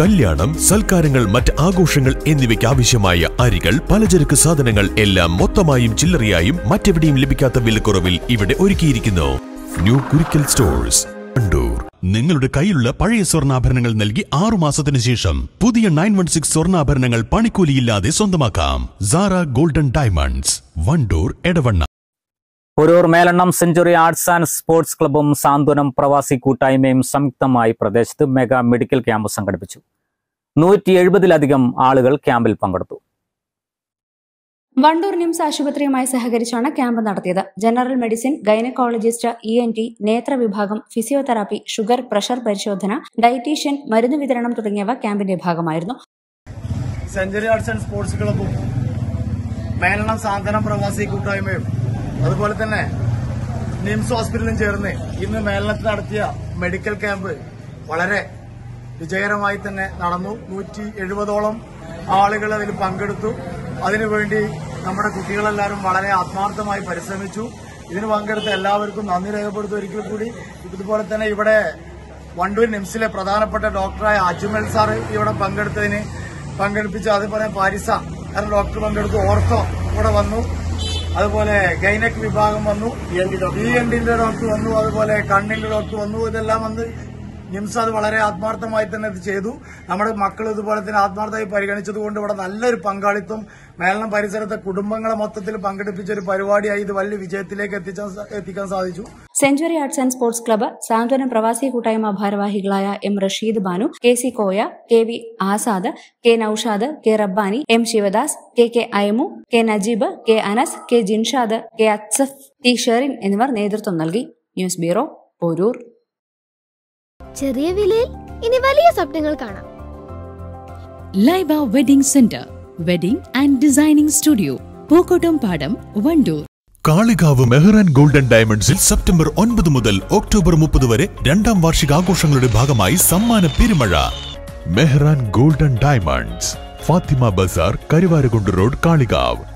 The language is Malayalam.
കല്യാണം സൽക്കാരങ്ങൾ മറ്റ് ആഘോഷങ്ങൾ എന്നിവയ്ക്ക് ആവശ്യമായ അരികൾ പലചരക്ക് സാധനങ്ങൾ എല്ലാം മൊത്തമായും ചില്ലറയായും മറ്റെവിടെയും ലഭിക്കാത്ത വിലക്കുറവിൽ ഇവിടെ ഒരുക്കിയിരിക്കുന്നു ന്യൂ കുരിക്കൽ സ്റ്റോഴ്സ് വണ്ടൂർ നിങ്ങളുടെ കയ്യിലുള്ള പഴയ സ്വർണ്ണാഭരണങ്ങൾ നൽകി ആറു മാസത്തിന് ശേഷം പുതിയ നയൻ വൺ സിക്സ് സ്വർണ്ണാഭരണങ്ങൾ പണിക്കൂലിയില്ലാതെ സ്വന്തമാക്കാം സാറ ഗോൾഡൻ ഡയമണ്ട്സ് വണ്ടൂർ എടവണ്ണ ഒരൂർ മേലെണ്ണം സെഞ്ചുറി ആർട്സ് ആൻഡ് സ്പോർട്സ് ക്ലബ്ബും സാന്ത്വനം പ്രവാസി കൂട്ടായ്മയും സംയുക്തമായി പ്രദേശത്ത് മെഗാ മെഡിക്കൽ ക്യാമ്പ് സംഘടിപ്പിച്ചു നൂറ്റി എഴുപതിലധികം ആളുകൾ ക്യാമ്പിൽ പങ്കെടുത്തു വണ്ടൂർ നിംസ് ആശുപത്രിയുമായി സഹകരിച്ചാണ് ക്യാമ്പ് നടത്തിയത് general medicine gynaecologist E N T നേത്രവിഭാഗം ഫിസിയോതെറാപ്പി ഷുഗർ പ്രഷർ പരിശോധന ഡയറ്റീഷ്യൻ മരുന്ന് വിതരണം തുടങ്ങിയവ ക്യാമ്പിന്റെ ഭാഗമായിരുന്നു സെഞ്ചുറി ആർട്സ് ആൻഡ് സ്പോർട്സ് ക്ലബ്ബും മേലണം സാന്ത്വനം പ്രവാസി കൂട്ടായ്മയും അതുപോലെ തന്നെ നിംസ് ഹോസ്പിറ്റലും ചേർന്ന് ഇന്ന് മേലനത്ത് നടത്തിയ മെഡിക്കൽ ക്യാമ്പ് വളരെ വിജയകരമായി തന്നെ നടന്നു നൂറ്റി എഴുപതോളം ആളുകൾ അതിൽ പങ്കെടുത്തു അതിനുവേണ്ടി നമ്മുടെ കുട്ടികളെല്ലാവരും വളരെ ആത്മാർത്ഥമായി പരിശ്രമിച്ചു ഇതിന് പങ്കെടുത്ത എല്ലാവർക്കും നന്ദി രേഖപ്പെടുത്തും ഒരിക്കൽ കൂടി ഇതുപോലെ തന്നെ ഇവിടെ വണ്ടൂർ നിംസിലെ പ്രധാനപ്പെട്ട ഡോക്ടറായ അജ്മൽ സാറ് ഇവിടെ പങ്കെടുത്തതിന് പങ്കെടുപ്പിച്ച അതുപോലെ പാരിസ എന്ന ഡോക്ടർ പങ്കെടുത്തു ഓർത്തോ ഇവിടെ വന്നു അതുപോലെ ഗൈനക് വിഭാഗം വന്നു ഇ എൻ ഡിന്റെ ഡോക്ടർ വന്നു അതുപോലെ കണ്ണിന്റെ ഡോക്ടർ വന്നു ഇതെല്ലാം വന്ന് നിംസ് അത് വളരെ ആത്മാർത്ഥമായി തന്നെ ഇത് ചെയ്തു നമ്മുടെ മക്കൾ ഇതുപോലെ തന്നെ ആത്മാർത്ഥമായി പരിഗണിച്ചതുകൊണ്ട് ഇവിടെ നല്ലൊരു പങ്കാളിത്തം മേലണം പരിസരത്തെ കുടുംബങ്ങളെ മൊത്തത്തിൽ പങ്കെടുപ്പിച്ച ഒരു പരിപാടിയായി ഇത് വലിയ വിജയത്തിലേക്ക് എത്തിച്ചാൻ സ- എത്തിക്കാൻ സാധിച്ചു century arts and sports club Santhwanam പ്രവാസി കൂട്ടായ്മ ഭാരവാഹികളായ M Rasheed Banu K C Koya K V Azad K Noushad K Rabbani M Sivadas K K Ayamu K Najeeb K Anas K Jinshad K Athsaf T Sherin എന്നിവർ നേതൃത്വം നൽകി ന്യൂസ് ബ്യൂറോ പോരൂർ ചെറിയ വിലയിൽ ഇനി വലിയ സ്വപ്നങ്ങൾ കാണാം Laiba wedding centre wedding and designing studio Pookkottampadam Wandoor Kalikavu Mehran golden ഡയമണ്ട്സിൽ സെപ്റ്റംബർ ഒൻപത് മുതൽ ഒക്ടോബർ മുപ്പത് വരെ രണ്ടാം വാർഷികാഘോഷങ്ങളുടെ ഭാഗമായി സമ്മാന പെരുമഴ Mehran golden diamonds Fathima Bazar Karuvarakundu road Kalikavu